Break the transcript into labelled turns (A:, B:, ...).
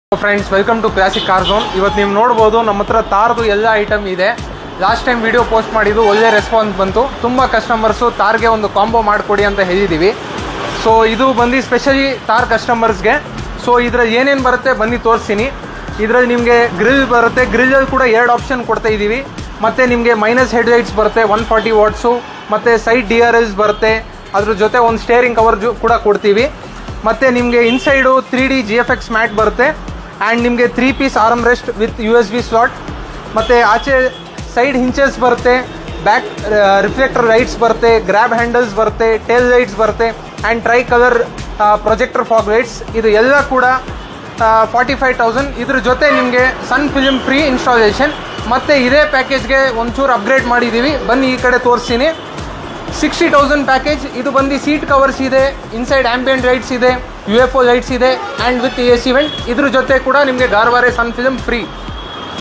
A: friends welcome to classic car zone ಇವತ್ತು ನೀವು ನೋಡ್ಬೋದು ನಮ್ಮ ಹತ್ರ ತಾರ್ದು ಎಲ್ಲ ಐಟಮ್ ಇದೆ ಲಾಸ್ಟ್ ಟೈಮ್ ವಿಡಿಯೋ ಪೋಸ್ಟ್ ಮಾಡಿದ್ದು ಒಳ್ಳೆ ರೆಸ್ಪಾನ್ಸ್ ಬಂತು ತುಂಬ ಕಸ್ಟಮರ್ಸು ತಾರ್ಗೆ ಒಂದು ಕಾಂಬೋ ಮಾಡಿಕೊಡಿ ಅಂತ ಹೇಳಿದ್ದೀವಿ ಸೊ ಇದು ಬಂದು ಸ್ಪೆಷಲಿ ತಾರ್ ಕಸ್ಟಮರ್ಸ್ಗೆ ಸೊ ಇದ್ರಲ್ಲಿ ಏನೇನು ಬರುತ್ತೆ ಬಂದು ತೋರಿಸ್ತೀನಿ ಇದರಲ್ಲಿ ನಿಮಗೆ ಗ್ರಿಲ್ ಬರುತ್ತೆ ಗ್ರಿಲ್ಲಲ್ಲಿ ಕೂಡ ಎರಡು ಆಪ್ಷನ್ ಕೊಡ್ತಾ ಇದ್ದೀವಿ ಮತ್ತು ನಿಮಗೆ ಮೈನಸ್ ಹೆಡ್ ಲೈಟ್ಸ್ ಬರುತ್ತೆ ಒನ್ ಫಾರ್ಟಿ ವಾಟ್ಸು ಮತ್ತು ಸೈಡ್ ಡಿ ಆರ್ ಎಲ್ಸ್ ಬರುತ್ತೆ ಅದ್ರ ಜೊತೆ ಒಂದು ಸ್ಟೇರಿಂಗ್ ಕವರ್ ಕೂಡ ಕೊಡ್ತೀವಿ ಮತ್ತು ನಿಮಗೆ inside three D G F X mat ಬರುತ್ತೆ ಆ್ಯಂಡ್ ನಿಮಗೆ three piece arm rest with U S B slot ಮತ್ತು ಆಚೆ ಸೈಡ್ ಹಿಂಚಸ್ ಬರುತ್ತೆ ಬ್ಯಾಕ್ ರಿಫ್ಲೆಕ್ಟರ್ ಲೈಟ್ಸ್ ಬರುತ್ತೆ ಗ್ರ್ಯಾಬ್ ಹ್ಯಾಂಡಲ್ಸ್ ಬರುತ್ತೆ ಟೇಲ್ ಲೈಟ್ಸ್ ಬರುತ್ತೆ and tri colour projector fog lights ಇದು ಎಲ್ಲ ಕೂಡ ಫಾರ್ಟಿ ಫೈವ್ ತೌಸಂಡ್ ಇದ್ರ ಜೊತೆ ನಿಮಗೆ ಸನ್ ಫಿಲ್ಮ್ ಫ್ರೀ ಇನ್ಸ್ಟಾಲೇಷನ್ ಮತ್ತು ಇದೇ ಪ್ಯಾಕೇಜ್ಗೆ ಒಂಚೂರು ಅಪ್ಗ್ರೇಡ್ ಮಾಡಿದ್ದೀವಿ ಬನ್ನಿ ಈ ಕಡೆ ತೋರಿಸ್ತೀನಿ ಸಿಕ್ಸ್ಟಿ ತೌಸಂಡ್ ಪ್ಯಾಕೇಜ್ ಇದು ಬಂದು ಸೀಟ್ ಕವರ್ಸ್ ಇದೆ ಇನ್ಸೈಡ್ ಆಂಬಿಯಂಟ್ ಲೈಟ್ಸ್ ಇದೆ ಯು ಎಫ್ ಒ ಲೈಟ್ಸ್ ಇದೆ and with A C vent ಇದ್ರ ಜೊತೆ ಕೂಡ ನಿಮಗೆ ಗಾರ್ವಾರೆ ಸನ್ ಫಿಲ್ಮ್ ಫ್ರೀ